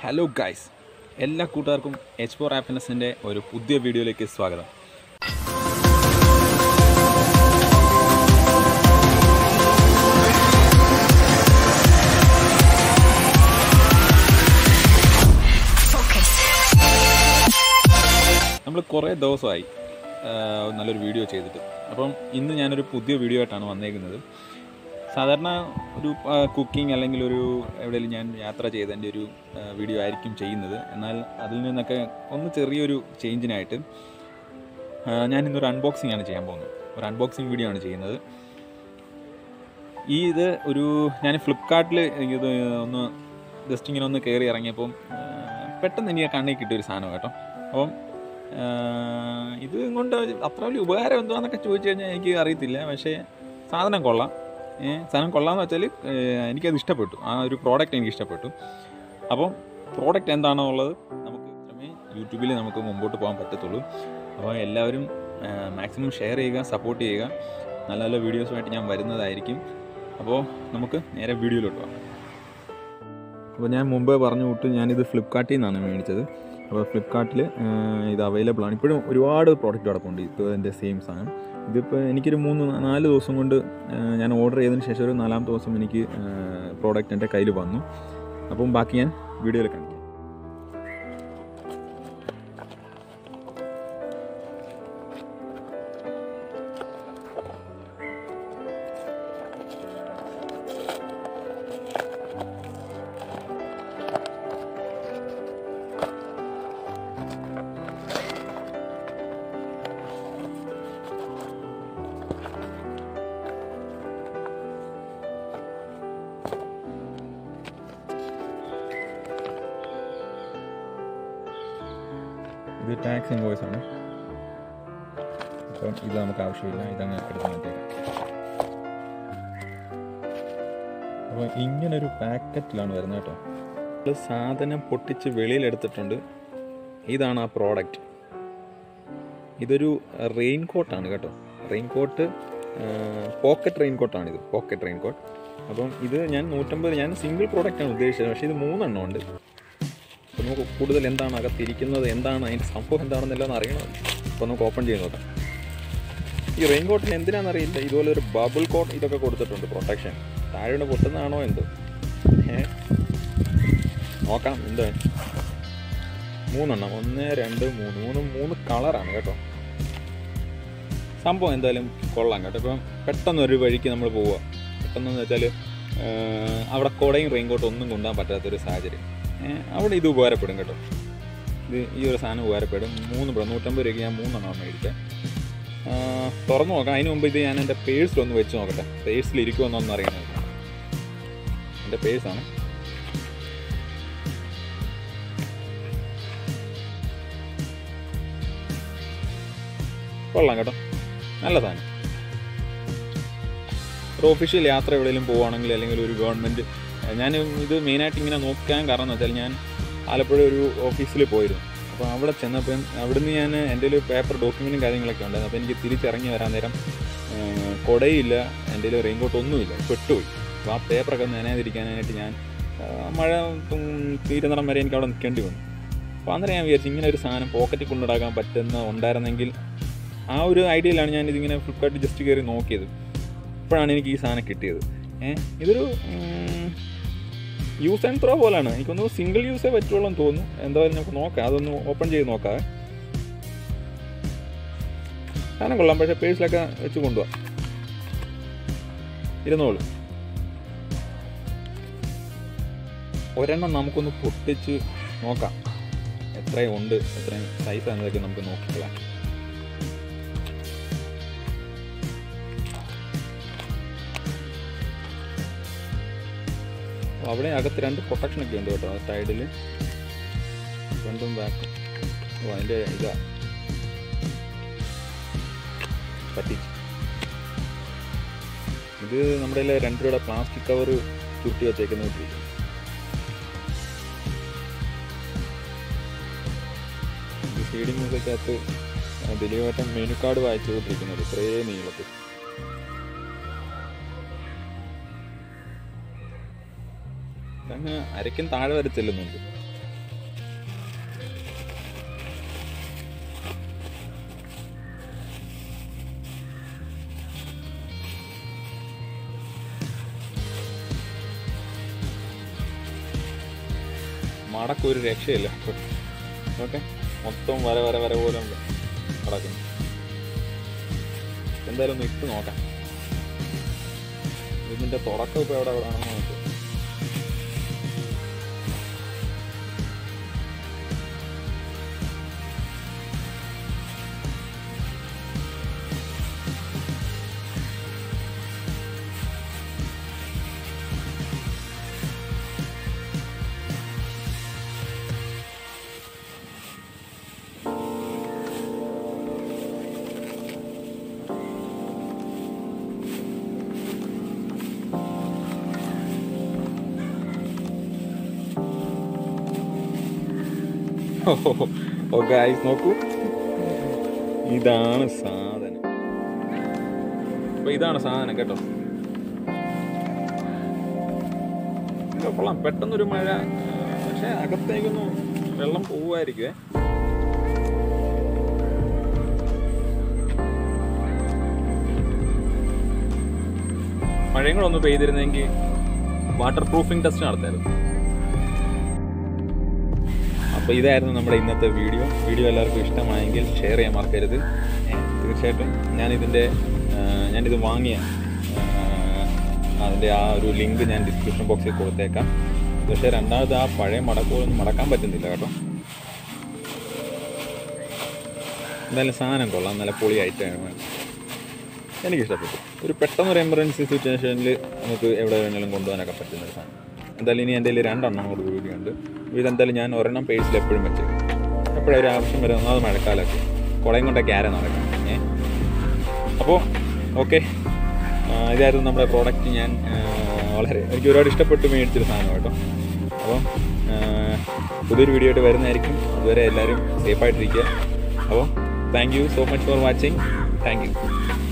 hello guys എല്ലാ കൂട്ടുകാർക്കും H four ഹാപ്പിനെസ്സിൻ്റെ ഒരു പുതിയ വീഡിയോയിലേക്ക് സ്വാഗതം നമ്മൾ കുറേ ദിവസമായി ആ, നല്ലൊരു വീഡിയോ ചെയ്തിട്ട് അപ്പം ഇന്ന് ഞാനൊരു പുതിയ വീഡിയോ ആയിട്ടാണ് വന്നേക്കുന്നത് സാധാരണ ഒരു കുക്കിംഗ് അല്ലെങ്കിൽ ഒരു എവിടെയെങ്കിലും ഞാൻ യാത്ര ചെയ്തതിൻ്റെ ഒരു ആ, വീഡിയോ ആയിരിക്കും ചെയ്യുന്നത് എന്നാൽ അതിൽ നിന്നൊക്കെ ഒന്ന് ചെറിയൊരു ചേഞ്ചിനായിട്ട് ആ, ഞാൻ ഇന്നൊരു അൺബോക്സിംഗ് ആണ് ചെയ്യാൻ പോകുന്നത് ഒരു അൺബോക്സിംഗ് വീഡിയോ ആണ് ചെയ്യുന്നത് ഈ ഇത് ഒരു ഞാൻ ഫ്ലിപ്കാർട്ടിൽ ഇത് ഒന്ന് ജസ്റ്റ് ഇങ്ങനെ ഒന്ന് കയറി ഇറങ്ങിയപ്പം ആ, പെട്ടെന്ന് എനിക്ക് കണ്ണിൽ കിട്ടിയ ഒരു സാധനം കേട്ടോ അപ്പം ആ, ഇത് കൊണ്ട് അത്ര വലിയ ഉപകാരം എന്താണെന്നൊക്കെ ചോദിച്ചു കഴിഞ്ഞാൽ എനിക്ക് അറിയത്തില്ല പക്ഷേ സാധനം കൊള്ളാം ഏ, സാധനം കൊള്ളാമെന്ന് വെച്ചാൽ ഏ, എനിക്കത് ഇഷ്ടപ്പെട്ടു ആ ഒരു പ്രോഡക്റ്റ് എനിക്ക് ഇഷ്ടപ്പെട്ടു അപ്പം പ്രോഡക്റ്റ് എന്താണോ ഉള്ളത് നമുക്ക് മാത്രമേ യൂട്യൂബിൽ നമുക്ക് മുമ്പോട്ട് പോകാൻ പറ്റത്തുള്ളൂ അപ്പോൾ എല്ലാവരും മാക്സിമം ഷെയർ ചെയ്യുക സപ്പോർട്ട് ചെയ്യുക നല്ല നല്ല വീഡിയോസുമായിട്ട് ഞാൻ വരുന്നതായിരിക്കും അപ്പോൾ നമുക്ക് നേരെ വീഡിയോയിലോട്ട് പോകാം അപ്പോൾ ഞാൻ മുമ്പേ പറഞ്ഞു വിട്ട് ഞാനിത് ഫ്ലിപ്കാർട്ടിൽ നിന്നാണ് മേടിച്ചത് അപ്പോൾ ഫ്ലിപ്കാർട്ടിൽ ഇത് അവൈലബിൾ ആണ് ഇപ്പോഴും ഒരുപാട് പ്രോഡക്റ്റ് കിടപ്പുണ്ട് ഇപ്പോൾ എൻ്റെ സെയിം സാധനം ഇതിപ്പോൾ എനിക്കൊരു മൂന്ന് നാല് ദിവസം കൊണ്ട് ആ, ഞാൻ ഓർഡർ ചെയ്തതിന് ശേഷം ഒരു നാലാമത്തെ ദിവസം എനിക്ക് പ്രോഡക്റ്റ് എൻ്റെ കയ്യിൽ വന്നു അപ്പം ബാക്കി ഞാൻ വീഡിയോയിൽ കാണിക്കാം ഇത് ടാക്സ് ഇൻവോയ്സ് ആണ് അപ്പം ഇത് നമുക്ക് ആവശ്യമില്ല ഇതങ്ങ് എടുത്ത് മാറ്റേക്കാം അപ്പോൾ ഇങ്ങനൊരു പാക്കറ്റിലാണ് വരുന്നത് കേട്ടോ ഇത് സാധനം പൊട്ടിച്ച് വെളിയിലെടുത്തിട്ടുണ്ട് ഇതാണ് ആ പ്രോഡക്റ്റ് ഇതൊരു റെയിൻ കോട്ടാണ് കേട്ടോ റെയിൻ കോട്ട് പോക്കറ്റ് റെയിൻ കോട്ടാണിത് പോക്കറ്റ് റെയിൻ കോട്ട് അപ്പം ഇത് ഞാൻ നൂറ്റമ്പത് ഞാൻ സിംഗിൾ പ്രോഡക്റ്റാണ് ഉദ്ദേശിച്ചത് പക്ഷേ ഇത് മൂന്നെണ്ണം ഉണ്ട് അപ്പോൾ നമുക്ക് കൂടുതൽ എന്താണ് അകത്തിരിക്കുന്നത് എന്താണ് അതിൻ്റെ സംഭവം എന്താണെന്നെല്ലാം ഒന്ന് അറിയണം അപ്പോൾ നമുക്ക് ഓപ്പൺ ചെയ്ത് നോക്കാം ഈ റെയിൻ കോട്ടിന് എന്തിനാണെന്നറിയില്ല ഇതുപോലെ ഒരു ബബിൾ കോട്ട് ഇതൊക്കെ കൊടുത്തിട്ടുണ്ട് പ്രൊട്ടക്ഷൻ താഴെ പൊട്ടുന്നതാണോ എന്തോ ഏ നോക്കാം എന്തോ മൂന്നെണ്ണം ഒന്ന് രണ്ട് മൂന്ന് മൂന്ന് മൂന്ന് കളറാണ് കേട്ടോ സംഭവം എന്തായാലും കൊള്ളാം കേട്ടോ ഇപ്പം പെട്ടെന്ന് ഒരു വഴിക്ക് നമ്മൾ പോവുക പെട്ടെന്ന് വെച്ചാൽ അവിടെ കുടയും റെയിൻ കോട്ടും ഒന്നും കൊണ്ടുപോകാൻ പറ്റാത്തൊരു സാഹചര്യം ഏ, അവിടെ ഇത് ഉപകാരപ്പെടും കേട്ടോ ഇത് ഈ ഒരു സാധനം ഉപകാരപ്പെടും മൂന്ന് ബ്രോ നൂറ്റമ്പത് രൂപയ്ക്ക് ഞാൻ മൂന്നെണ്ണം മേടിക്കാം ആ, തുറന്നു നോക്കാം അതിന് മുമ്പ് ഇത് ഞാൻ എൻ്റെ പേഴ്സിലൊന്ന് വെച്ച് നോക്കട്ടെ പേഴ്സിൽ ഇരിക്കുമെന്നൊന്നും അറിയണം എൻ്റെ പേഴ്സാണ് കൊള്ളാം കേട്ടോ നല്ല സാധനം ഒരു ഒഫീഷ്യൽ യാത്ര എവിടെയെങ്കിലും പോവുകയാണെങ്കിൽ അല്ലെങ്കിൽ ഒരു ഗവൺമെൻറ് ഞാൻ ഇത് മെയിനായിട്ട് ഇങ്ങനെ നോക്കാൻ കാരണം എന്ന് വെച്ചാൽ ഞാൻ ആലപ്പുഴ ഒരു ഓഫീസിൽ പോയിരുന്നു അപ്പോൾ അവിടെ ചെന്നപ്പം അവിടുന്ന് ഞാൻ എൻ്റെ ഒരു പേപ്പർ ഡോക്യുമെൻറ്റും കാര്യങ്ങളൊക്കെ ഉണ്ടായിരുന്നു അപ്പോൾ എനിക്ക് തിരിച്ചിറങ്ങി വരാൻ നേരം ആ, കുടയില്ല എൻ്റെ കയ്യിൽ റെയിൻ കോട്ട് ഒന്നുമില്ല പെട്ടുപോയി അപ്പോൾ ആ പേപ്പറൊക്കെ നനയാതിരിക്കാനായിട്ട് ഞാൻ ആ, മഴ ഉം, തീരുന്നിടം വരെ എനിക്ക് അവിടെ നിൽക്കേണ്ടി വന്നു അപ്പോൾ അന്നേരം ഞാൻ വിചാരിച്ചു ഇങ്ങനെ ഒരു സാധനം പോക്കറ്റിൽ കൊണ്ടുനടക്കാൻ പറ്റുന്ന ഉണ്ടായിരുന്നെങ്കിൽ ആ ഒരു ഐഡിയയിലാണ് ഞാൻ ഇതിങ്ങനെ ഫ്ലിപ്കാർട്ടിൽ ജസ്റ്റ് കയറി നോക്കിയത് ഇപ്പോഴാണ് എനിക്ക് ഈ സാധനം കിട്ടിയത് ഏഹ് ഇതൊരു യൂസ് ആൻഡ് ത്രോ പോലാണ് എനിക്കൊന്ന് സിംഗിൾ യൂസേ പറ്റുള്ളൂ എന്ന് തോന്നുന്നു എന്തായാലും നമുക്ക് നോക്കാം അതൊന്ന് ഓപ്പൺ ചെയ്ത് നോക്കാം സാധനം കൊള്ളാം പക്ഷേ പേഴ്സിലൊക്കെ വെച്ച് കൊണ്ടുപോവാം ഇരുന്നോളൂ ഒരെണ്ണം നമുക്കൊന്ന് പൊട്ടിച്ച് നോക്കാം എത്രയും ഉണ്ട് എത്രയും സൈസ് എന്നതൊക്കെ നമുക്ക് നോക്കിക്കളാം അപ്പോൾ അവിടെ അകത്ത് രണ്ട് പ്രൊട്ടക്ഷൻ ഒക്കെ ഉണ്ട് കേട്ടോ ആ സൈഡിൽ ഫ്രണ്ടും ബാക്കും ഓ അതിൻ്റെ ഇതാ പറ്റിച്ച് ഇത് നമ്മുടെ കയ്യിലെ രണ്ട് രൂപയുടെ പ്ലാസ്റ്റിക് കവർ ചുരുട്ടി വെച്ചേക്കുന്ന കിട്ടി ഇത് ഫീഡിംഗ് മ്യൂസിക്കകത്ത് ദിലീപേട്ടൻ മെനു കാർഡ് വായിച്ചുകൊണ്ടിരിക്കുന്നത് ഇത്രയും നീളത്തിൽ ഇതങ്ങ് അരയ്ക്കും താഴെ വരെ ചെല്ലുന്നുണ്ട് മടക്കം ഒരു രക്ഷയില്ല ഓക്കെ മൊത്തം വര വര വര പോലെ കിടക്കുന്നു എന്തായാലും ഒന്ന് ഇട്ട് നോക്കാം ഇതിൻ്റെ തുടക്കം ഇപ്പോൾ എവിടെ എവിടെ ആണെന്ന് നോക്കാം ഓ ഗായ്സ് നോക്കൂ ഇതാണ് സാധനം അപ്പൊ ഇതാണ് സാധനം കേട്ടോ ഇത് കൊള്ളാം പെട്ടെന്നൊരു മഴ പക്ഷെ അകത്തേക്കൊന്നും വെള്ളം പോവായിരിക്കുവേ മഴയും കൂടെ ഒന്ന് പെയ്തിരുന്നെങ്കിൽ വാട്ടർ പ്രൂഫിംഗ് ടെസ്റ്റ് നടത്തായിരുന്നു അപ്പോൾ ഇതായിരുന്നു നമ്മുടെ ഇന്നത്തെ വീഡിയോ വീഡിയോ എല്ലാവർക്കും ഇഷ്ടമായെങ്കിൽ ഷെയർ ചെയ്യാൻ മറക്കരുത് ഏ, തീർച്ചയായിട്ടും ഞാനിതിൻ്റെ ഞാനിത് വാങ്ങിയ ആ, അതിൻ്റെ ആ ഒരു ലിങ്ക് ഞാൻ ഡിസ്ക്രിപ്ഷൻ ബോക്സിൽ കൊടുത്തേക്കാം പക്ഷേ രണ്ടാമത് ആ പഴയ മടക്കുകളൊന്നും മടക്കാൻ പറ്റുന്നില്ല കേട്ടോ എന്തായാലും സാധനം കൊള്ളാം നല്ല പൊളിയായിട്ടാണ് എനിക്കിഷ്ടപ്പെട്ടു ഒരു പെട്ടെന്നൊരു എമർജൻസി സിറ്റുവേഷനിൽ നമുക്ക് എവിടെ വേണമെങ്കിലും കൊണ്ടുപോകാനൊക്കെ പറ്റുന്ന ഒരു സാധനം എന്തായാലും ഇനി എൻ്റെ കയ്യിൽ രണ്ടെണ്ണം കൂടി കൂടിയുണ്ട് ഇതെന്തായാലും ഞാൻ ഒരെണ്ണം പേഴ്സിൽ എപ്പോഴും വെച്ച് എപ്പോഴും ഒരു ആവശ്യം വരെ ഒന്നാമത് മഴക്കാലമൊക്കെ കുളയും കൊണ്ടൊക്കെ ആരെ നടക്കാം ഏ അപ്പോൾ ഓക്കെ ഇതായിരുന്നു നമ്മുടെ പ്രോഡക്റ്റ് ഞാൻ ആ, വളരെ എനിക്ക് ഒരുപാട് ഇഷ്ടപ്പെട്ട് മേടിച്ചൊരു സാധനം കേട്ടോ അപ്പോൾ പുതിയൊരു വീഡിയോ ആയിട്ട് വരുന്നതായിരിക്കും അതുവരെ എല്ലാവരും സേഫായിട്ടിരിക്കുക അപ്പോൾ thank you so much for watching thank U